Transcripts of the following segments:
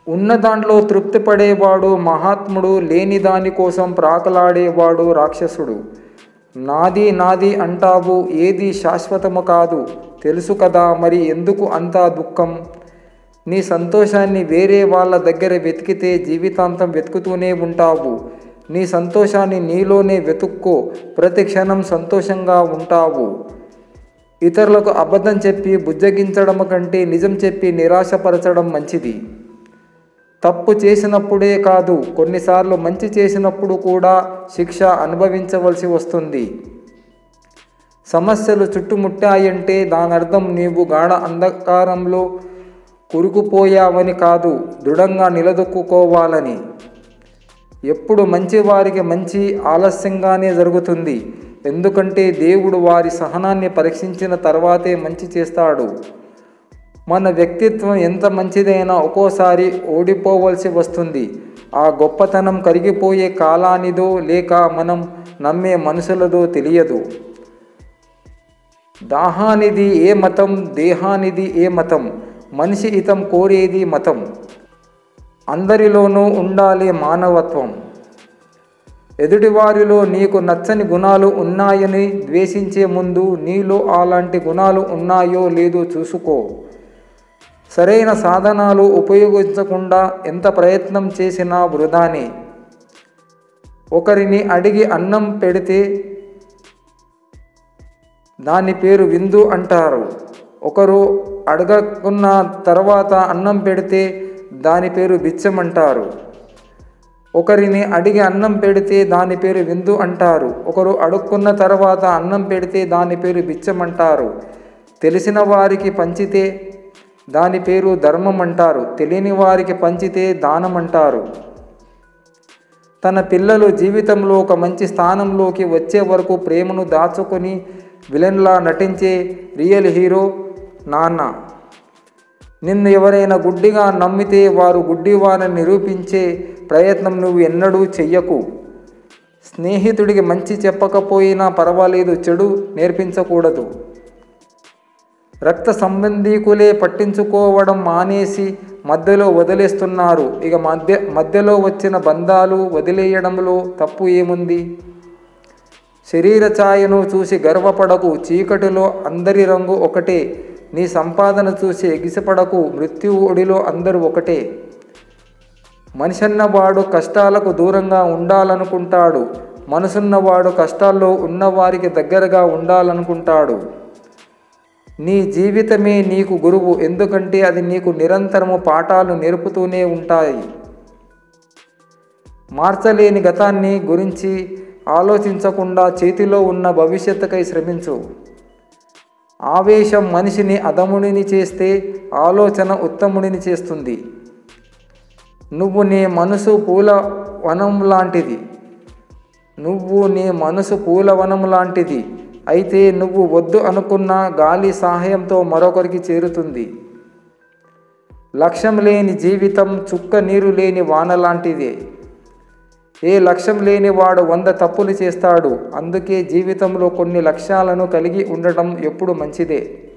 ఉన్న దాంట్లో తృప్తి పడేవాడు మహాత్ముడు లేని దానికోసం ప్రాకలాడేవాడు రాక్షసుడు నాది నాది అంటావు ఏది శాశ్వతము కాదు తెలుసు కదా మరి ఎందుకు అంతా దుఃఖం నీ సంతోషాన్ని వేరే వాళ్ళ దగ్గర వెతికితే జీవితాంతం వెతుకుతూనే ఉంటావు నీ సంతోషాన్ని నీలోనే వెతుక్కో ప్రతి క్షణం సంతోషంగా ఉంటావు ఇతరులకు అబద్ధం చెప్పి బుజ్జగించడం కంటే నిజం చెప్పి నిరాశపరచడం మంచిది తప్పు చేసినప్పుడే కాదు కొన్నిసార్లు మంచి చేసినప్పుడు కూడా శిక్ష అనుభవించవలసి వస్తుంది సమస్యలు చుట్టుముట్టాయంటే దాని అర్థం నీవు గాఢ అంధకారంలో కురుకుపోయావని కాదు దృఢంగా నిలదొక్కుకోవాలని ఎప్పుడు మంచివారికి మంచి ఆలస్యంగానే జరుగుతుంది ఎందుకంటే దేవుడు వారి సహనాన్ని పరీక్షించిన తర్వాతే మంచి చేస్తాడు మన వ్యక్తిత్వం ఎంత మంచిదైనా ఒక్కోసారి ఓడిపోవలసి వస్తుంది ఆ గొప్పతనం కరిగిపోయే కాలానిదో లేక మనం నమ్మే మనుషులదో తెలియదు దాహానిది ఏ మతం దేహానిది ఏ మతం మనిషి హితం కోరేది మతం అందరిలోనూ ఉండాలి మానవత్వం ఎదుటివారిలో నీకు నచ్చని గుణాలు ఉన్నాయని ద్వేషించే ముందు నీలో అలాంటి గుణాలు ఉన్నాయో లేదో చూసుకో సరైన సాధనాలు ఉపయోగించకుండా ఎంత ప్రయత్నం చేసినా వృధానే ఒకరిని అడిగి అన్నం పెడితే దాని పేరు విందు అంటారు ఒకరు అడగకున్న తర్వాత అన్నం పెడితే దాని పేరు బిచ్చం అంటారు ఒకరిని అడిగి అన్నం పెడితే దాని పేరు విందు అంటారు ఒకరు అడుక్కున్న తర్వాత అన్నం పెడితే దాని పేరు బిచ్చం అంటారు తెలిసిన వారికి పంచితే దాని పేరు ధర్మం అంటారు తెలియని వారికి పంచితే దానం అంటారు తన పిల్లలు జీవితంలో ఒక మంచి స్థానంలోకి వచ్చే వరకు ప్రేమను దాచుకొని విలన్లా నటించే రియల్ హీరో నాన్న నిన్ను ఎవరైనా గుడ్డిగా నమ్మితే వారు గుడ్డివారని నిరూపించే ప్రయత్నం నువ్వు ఎన్నడూ చెయ్యకు స్నేహితుడికి మంచి చెప్పకపోయినా పర్వాలేదు చెడు నేర్పించకూడదు రక్త సంబంధీకులే పట్టించుకోవడం మానేసి మధ్యలో వదిలేస్తున్నారు ఇక మధ్య మధ్యలో వచ్చిన బంధాలు వదిలేయడంలో తప్పు ఏముంది శరీర ఛాయను చూసి గర్వపడకు చీకటిలో అందరి రంగు ఒకటే నీ సంపాదన చూసి ఎగిసిపడకు మృత్యు ఒడిలో అందరూ ఒకటే మనిషన్నవాడు కష్టాలకు దూరంగా ఉండాలనుకుంటాడు మనసున్నవాడు కష్టాల్లో ఉన్నవారికి దగ్గరగా ఉండాలనుకుంటాడు నీ జీవితమే నీకు గురువు ఎందుకంటే అది నీకు నిరంతరము పాఠాలు నేర్పుతూనే ఉంటాయి మార్చలేని గతాన్ని గురించి ఆలోచించకుండా చేతిలో ఉన్న భవిష్యత్తుకై శ్రమించు ఆవేశం మనిషిని అధముడిని చేస్తే ఆలోచన ఉత్తముడిని చేస్తుంది నువ్వు నీ మనసు పూల వనం లాంటిది నువ్వు నీ మనసు పూలవనం లాంటిది అయితే నువ్వు వద్దు అనుకున్న గాలి సహాయంతో మరొకరికి చేరుతుంది లక్ష్యం లేని జీవితం చుక్క నీరు లేని వాన లాంటిదే ఏ లక్ష్యం లేని వాడు వంద తప్పులు చేస్తాడు అందుకే జీవితంలో కొన్ని లక్ష్యాలను కలిగి ఉండటం ఎప్పుడు మంచిదే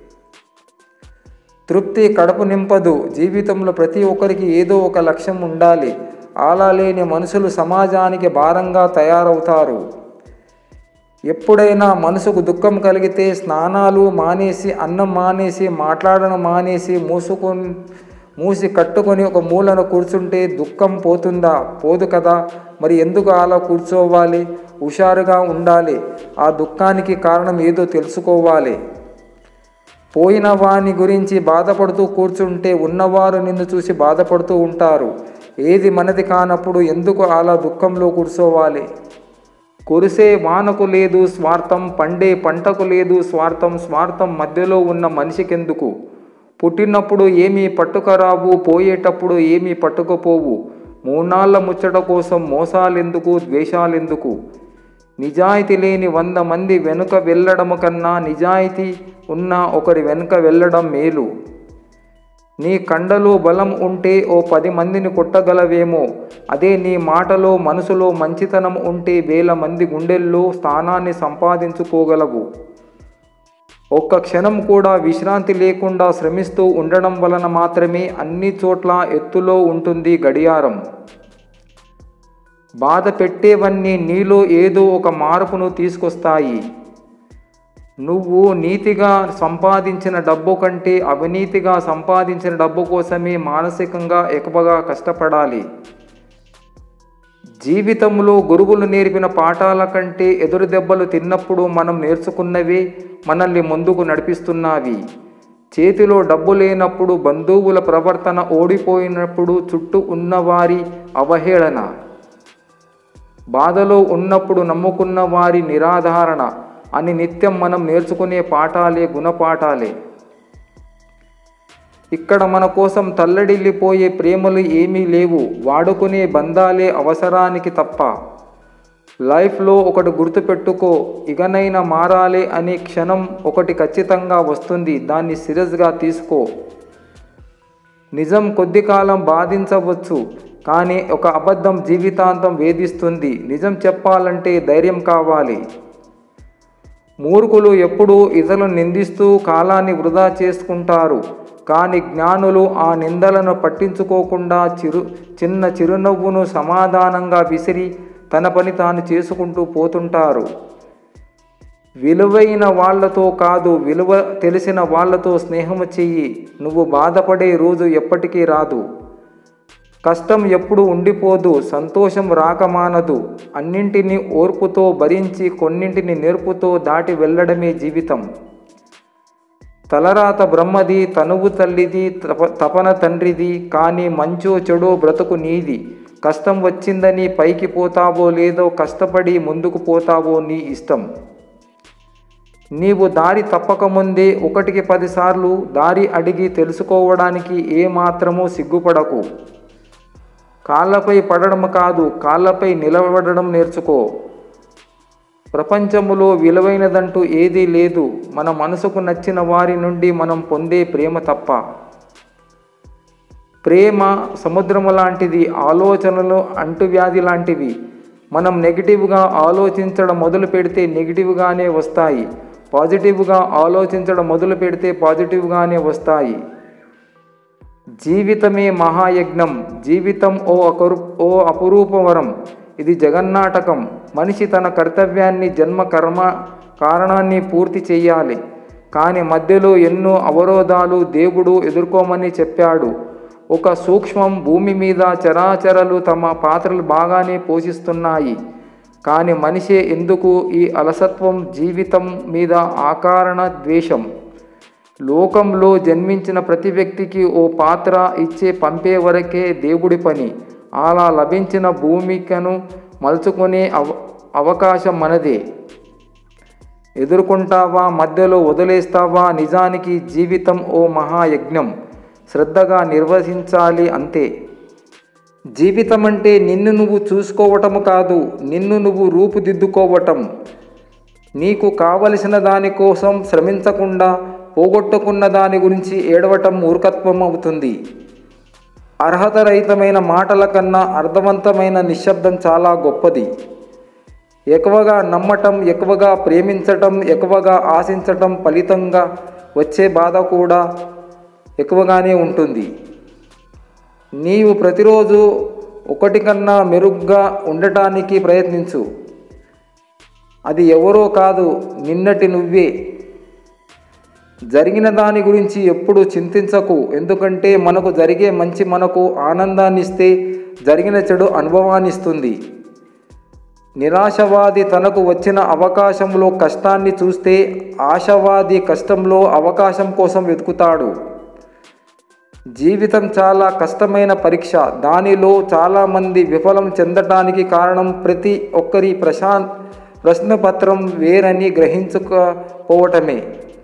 తృప్తి కడుపు నింపదు జీవితంలో ప్రతి ఒక్కరికి ఏదో ఒక లక్ష్యం ఉండాలి అలా లేని మనుషులు సమాజానికి భారంగా తయారవుతారు ఎప్పుడైనా మనసుకు దుఃఖం కలిగితే స్నానాలు మానేసి అన్నం మానేసి మాట్లాడడం మానేసి మూసుకొని మూసి కట్టుకొని ఒక మూలను కూర్చుంటే దుఃఖం పోతుందా పోదు కదా మరి ఎందుకు అలా కూర్చోవాలి హుషారుగా ఉండాలి ఆ దుఃఖానికి కారణం ఏదో తెలుసుకోవాలి పోయిన వాని గురించి బాధపడుతూ కూర్చుంటే ఉన్నవారు నిన్ను చూసి బాధపడుతూ ఉంటారు ఏది మనది కానప్పుడు ఎందుకు అలా దుఃఖంలో కూర్చోవాలి కురిసే వానకు లేదు స్వార్థం పండే పంటకు లేదు స్వార్థం స్వార్థం మధ్యలో ఉన్న మనిషికెందుకు పుట్టినప్పుడు ఏమీ పట్టుకరావు పోయేటప్పుడు ఏమీ పట్టుకుపోవు మూనాళ్ళ ముచ్చట కోసం మోసాలెందుకు ద్వేషాలెందుకు నిజాయితీ లేని వంద మంది వెనుక వెళ్ళడము కన్నా నిజాయితీ ఉన్న ఒకరి వెనుక వెళ్ళడం మేలు నీ కండలో బలం ఉంటే ఓ పది మందిని కొట్టగలవేమో అదే నీ మాటలో మనసులో మంచితనం ఉంటే వేల మంది గుండెల్లో స్థానాన్ని సంపాదించుకోగలవు ఒక్క క్షణం కూడా విశ్రాంతి లేకుండా శ్రమిస్తూ ఉండడం వలన మాత్రమే అన్ని చోట్ల ఎత్తులో ఉంటుంది గడియారం బాధ పెట్టేవన్నీ నీలో ఏదో ఒక మార్పును తీసుకొస్తాయి నువ్వు నీతిగా సంపాదించిన డబ్బు కంటే అవినీతిగా సంపాదించిన డబ్బు కోసమే మానసికంగా ఎక్కువగా కష్టపడాలి జీవితంలో గురువులు నేర్పిన పాఠాల కంటే ఎదురు దెబ్బలు తిన్నప్పుడు మనం నేర్చుకున్నవే మనల్ని ముందుకు నడిపిస్తున్నావి చేతిలో డబ్బు లేనప్పుడు బంధువుల ప్రవర్తన ఓడిపోయినప్పుడు చుట్టూ ఉన్నవారి అవహేళన బాధలో ఉన్నప్పుడు నమ్ముకున్న వారి నిరాధారణ అని నిత్యం మనం నేర్చుకునే పాఠాలే గుణపాఠాలే ఇక్కడ మన కోసం తల్లడిల్లిపోయే ప్రేమలు ఏమీ లేవు వాడుకునే బంధాలే అవసరానికి తప్ప లైఫ్లో ఒకటి గుర్తుపెట్టుకో ఇకనైనా మారాలి అనే క్షణం ఒకటి ఖచ్చితంగా వస్తుంది దాన్ని సీరియస్గా తీసుకో నిజం కొద్ది కాలం బాధించవచ్చు కానీ ఒక అబద్ధం జీవితాంతం వేధిస్తుంది నిజం చెప్పాలంటే ధైర్యం కావాలి మూర్ఖులు ఎప్పుడూ ఇతరులను నిందిస్తూ కాలాన్ని వృధా చేసుకుంటారు కానీ జ్ఞానులు ఆ నిందలను పట్టించుకోకుండా చిరు చిన్న చిరునవ్వును సమాధానంగా విసిరి తన పని తాను చేసుకుంటూ పోతుంటారు విలువైన వాళ్ళతో కాదు విలువ తెలిసిన వాళ్ళతో స్నేహము చెయ్యి నువ్వు బాధపడే రోజు ఎప్పటికీ రాదు కష్టం ఎప్పుడు ఉండిపోదు సంతోషం రాకమానదు అన్నింటినీ ఓర్పుతో భరించి కొన్నింటిని నేర్పుతో దాటి వెళ్ళడమే జీవితం తలరాత బ్రహ్మది తనువు తల్లిది తప తపన తండ్రిది కానీ మంచో చెడో బ్రతుకు నీది కష్టం వచ్చిందని పైకి పోతావో లేదో కష్టపడి ముందుకు పోతావో నీ ఇష్టం నీవు దారి తప్పకముందే ఒకటికి పదిసార్లు దారి అడిగి తెలుసుకోవడానికి ఏమాత్రమూ సిగ్గుపడకు కాళ్ళపై పడడం కాదు కాళ్ళపై నిలబడడం నేర్చుకో ప్రపంచములో విలువైనదంటూ ఏదీ లేదు మన మనసుకు నచ్చిన వారి నుండి మనం పొందే ప్రేమ తప్ప ప్రేమ సముద్రము లాంటిది ఆలోచనలు అంటువ్యాధి లాంటివి మనం నెగిటివ్గా ఆలోచించడం మొదలు పెడితే నెగిటివ్గానే వస్తాయి పాజిటివ్గా ఆలోచించడం మొదలు పెడితే పాజిటివ్గానే వస్తాయి జీవితమే మహాయజ్ఞం జీవితం ఓ అకరు ఓ అపురూపవరం ఇది జగన్నాటకం మనిషి తన కర్తవ్యాన్ని జన్మ కర్మ కారణాన్ని పూర్తి చేయాలి కానీ మధ్యలో ఎన్నో అవరోధాలు దేవుడు ఎదుర్కోమని చెప్పాడు ఒక సూక్ష్మం భూమి మీద చరాచరాలు తమ పాత్రలు బాగానే పోషిస్తున్నాయి కానీ మనిషే ఎందుకు ఈ అలసత్వం జీవితం మీద ఆకారణ ద్వేషం లోకంలో జన్మించిన ప్రతి వ్యక్తికి ఓ పాత్ర ఇచ్చే పంపే వరకే దేవుడి పని అలా లభించిన భూమికను మలుచుకునే అవ అవకాశం మనదే ఎదుర్కొంటావా మధ్యలో వదిలేస్తావా నిజానికి జీవితం ఓ మహాయజ్ఞం శ్రద్ధగా నిర్వహించాలి అంతే జీవితం అంటే నిన్ను నువ్వు చూసుకోవటం కాదు నిన్ను నువ్వు రూపుదిద్దుకోవటం నీకు కావలసిన దానికోసం శ్రమించకుండా పోగొట్టుకున్న దాని గురించి ఏడవటం మూర్ఖత్వం అవుతుంది అర్హతరహితమైన మాటల కన్నా అర్థవంతమైన నిశ్శబ్దం చాలా గొప్పది ఎక్కువగా నమ్మటం ఎక్కువగా ప్రేమించటం ఎక్కువగా ఆశించటం ఫలితంగా వచ్చే బాధ కూడా ఎక్కువగానే ఉంటుంది నీవు ప్రతిరోజు ఒకటి కన్నా మెరుగ్గా ఉండటానికి ప్రయత్నించు అది ఎవరో కాదు నిన్నటి నువ్వే జరిగిన దాని గురించి ఎప్పుడు చింతించకు ఎందుకంటే మనకు జరిగే మంచి మనకు ఆనందాన్ని ఇస్తే జరిగిన చెడు అనుభవాన్ని ఇస్తుంది నిరాశవాది తనకు వచ్చిన అవకాశంలో కష్టాన్ని చూస్తే ఆశవాది కష్టంలో అవకాశం కోసం వెతుకుతాడు జీవితం చాలా కష్టమైన పరీక్ష దానిలో చాలామంది విఫలం చెందటానికి కారణం ప్రతి ఒక్కరి ప్రశాంత్ ప్రశ్నపత్రం వేరని గ్రహించకపోవటమే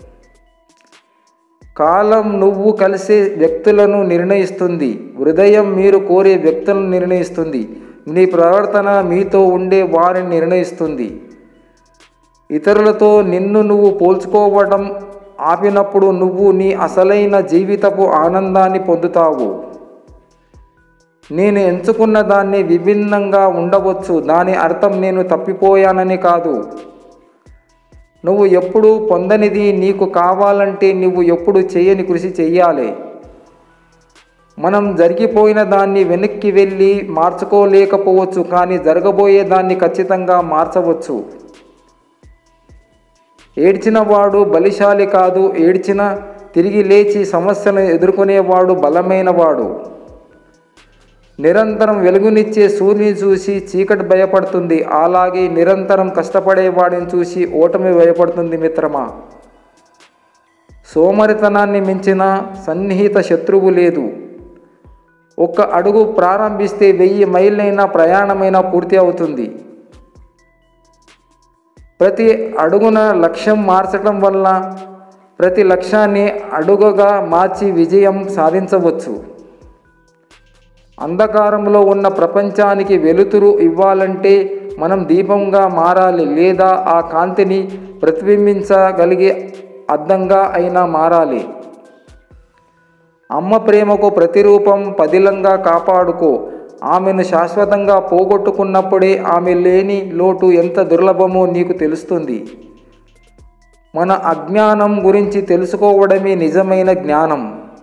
కాలం నువ్వు కలిసే వ్యక్తులను నిర్ణయిస్తుంది హృదయం మీరు కోరే వ్యక్తులను నిర్ణయిస్తుంది నీ ప్రవర్తన మీతో ఉండే వారిని నిర్ణయిస్తుంది ఇతరులతో నిన్ను నువ్వు పోల్చుకోవడం ఆపినప్పుడు నువ్వు నీ అసలైన జీవితపు ఆనందాన్ని పొందుతావు నేను ఎంచుకున్న దాన్ని విభిన్నంగా ఉండవచ్చు దాని అర్థం నేను తప్పిపోయానని కాదు నువ్వు ఎప్పుడు పొందనిది నీకు కావాలంటే నువ్వు ఎప్పుడు చేయని కృషి చెయ్యాలి మనం జరిగిపోయిన దాన్ని వెనక్కి వెళ్ళి మార్చుకోలేకపోవచ్చు కానీ జరగబోయే దాన్ని ఖచ్చితంగా మార్చవచ్చు ఏడ్చిన వాడు బలిశాలి కాదు ఏడ్చిన తిరిగి లేచి సమస్యలను ఎదుర్కొనేవాడు బలమైన వాడు నిరంతరం వెలుగునిచ్చే సూర్యుని చూసి చీకటి భయపడుతుంది అలాగే నిరంతరం కష్టపడేవాడిని చూసి ఓటమి భయపడుతుంది మిత్రమా సోమరితనాన్ని మించిన సన్నిహిత శత్రువు లేదు ఒక్క అడుగు ప్రారంభిస్తే వెయ్యి మైళ్ళైనా ప్రయాణమైనా పూర్తి అవుతుంది ప్రతి అడుగున లక్ష్యం మార్చడం వల్ల ప్రతి లక్ష్యాన్ని అడుగుగా మార్చి విజయం సాధించవచ్చు అంధకారంలో ఉన్న ప్రపంచానికి వెలుతురు ఇవ్వాలంటే మనం దీపంగా మారాలి లేదా ఆ కాంతిని ప్రతిబింబించగలిగే అద్దంగా అయినా మారాలి అమ్మ ప్రేమకు ప్రతిరూపం పదిలంగా కాపాడుకో ఆమెను శాశ్వతంగా పోగొట్టుకున్నప్పుడే ఆమె లేని లోటు ఎంత దుర్లభమో నీకు తెలుస్తుంది మన అజ్ఞానం గురించి తెలుసుకోవడమే నిజమైన జ్ఞానం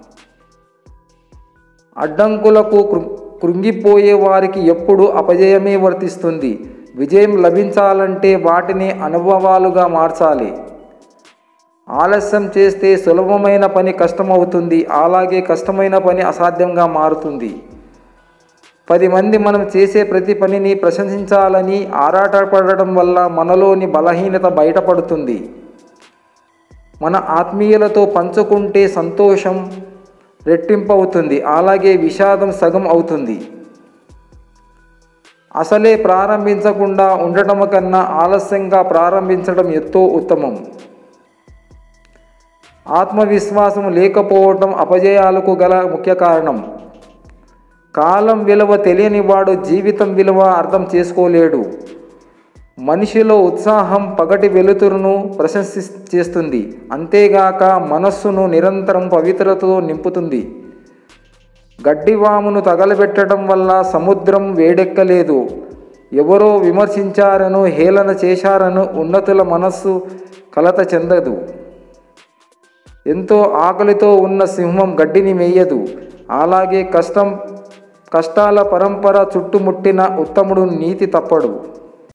అడ్డంకులకు కృ- కృంగిపోయే వారికి ఎప్పుడు అపజయమే వర్తిస్తుంది విజయం లభించాలంటే వాటిని అనుభవాలుగా మార్చాలి ఆలస్యం చేస్తే సులభమైన పని కష్టమవుతుంది అలాగే కష్టమైన పని అసాధ్యంగా మారుతుంది పది మంది మనం చేసే ప్రతి పనిని ప్రశంసించాలని ఆరాటపడడం వల్ల మనలోని బలహీనత బయటపడుతుంది మన ఆత్మీయులతో పంచుకుంటే సంతోషం రెట్టింపు అవుతుంది అలాగే విషాదం సగం అవుతుంది అసలే ప్రారంభించకుండా ఉండటం కన్నా ఆలస్యంగా ప్రారంభించడం ఎంతో ఉత్తమం ఆత్మవిశ్వాసం లేకపోవటం అపజయాలకు గల ముఖ్య కారణం కాలం విలువ తెలియని వాడు జీవితం విలువ అర్థం చేసుకోలేడు మనిషిలో ఉత్సాహం పగటి వెలుతురును ప్రశంసి చేస్తుంది అంతేగాక మనస్సును నిరంతరం పవిత్రతతో నింపుతుంది గడ్డివామును తగలబెట్టడం వల్ల సముద్రం వేడెక్కలేదు ఎవరో విమర్శించారను హేళన చేశారను ఉన్నతుల మనస్సు కలత చెందదు ఎంతో ఆకలితో ఉన్న సింహం గడ్డిని మేయదు అలాగే కష్టం కష్టాల పరంపర చుట్టుముట్టిన ఉత్తముడు నీతి తప్పడు